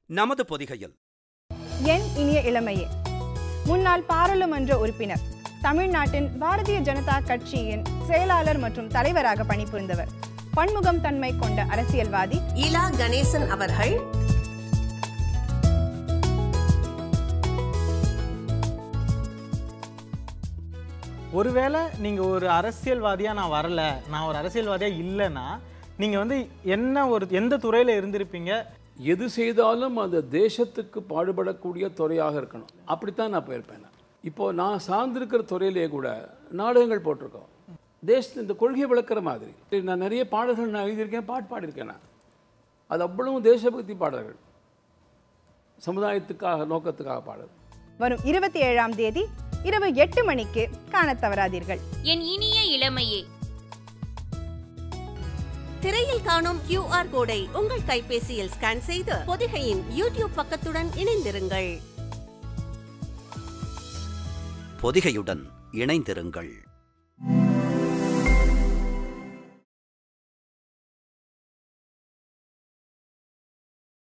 நமது பொதிகையில் என் இனிய இளமையே முன்னாள் பாராளுமன்ற உறுப்பினர் தமிழ்நாட்டின் பாரதிய ஜனதா கட்சியின் செயலாளர் மற்றும் தலைவராக பணிபுரிந்தவர் பன்முகம் தன்மை கொண்ட அரசியல்வாதி இலா கணேசன் அவர்கள் ஒருவேளை நீங்கள் ஒரு அரசியல்வாதியாக நான் வரல நான் ஒரு அரசியல்வாதியாக இல்லைன்னா நீங்கள் வந்து என்ன ஒரு எந்த துறையில் இருந்திருப்பீங்க எது செய்தாலும் அந்த தேசத்துக்கு பாடுபடக்கூடிய துறையாக இருக்கணும் அப்படித்தான் நான் போயிருப்பேன் நான். இப்போ நான் சார்ந்திருக்கிற துறையிலேயே கூட நாடகங்கள் போட்டிருக்கோம் தேசத்து இந்த கொள்கையை விளக்குற மாதிரி நான் நிறைய பாடல்கள் நான் எழுதியிருக்கேன் பாட்டு பாடியிருக்கேன் நான் அது அவ்வளவும் தேசபக்தி பாடல்கள் சமுதாயத்துக்காக நோக்கத்துக்காக பாடுறது வரும் இருபத்தி ஏழாம் தேதி இரவு எட்டு மணிக்கு காணத் தவறாதீர்கள் என் இனிய இளமையே திரையில் காணும் கியூஆர் கோடை உங்கள் கைபேசியில் ஸ்கேன் செய்து பொதிகையின் யூடியூப் பக்கத்துடன் இணைந்திருங்கள் பொதிகையுடன் இணைந்திருங்கள்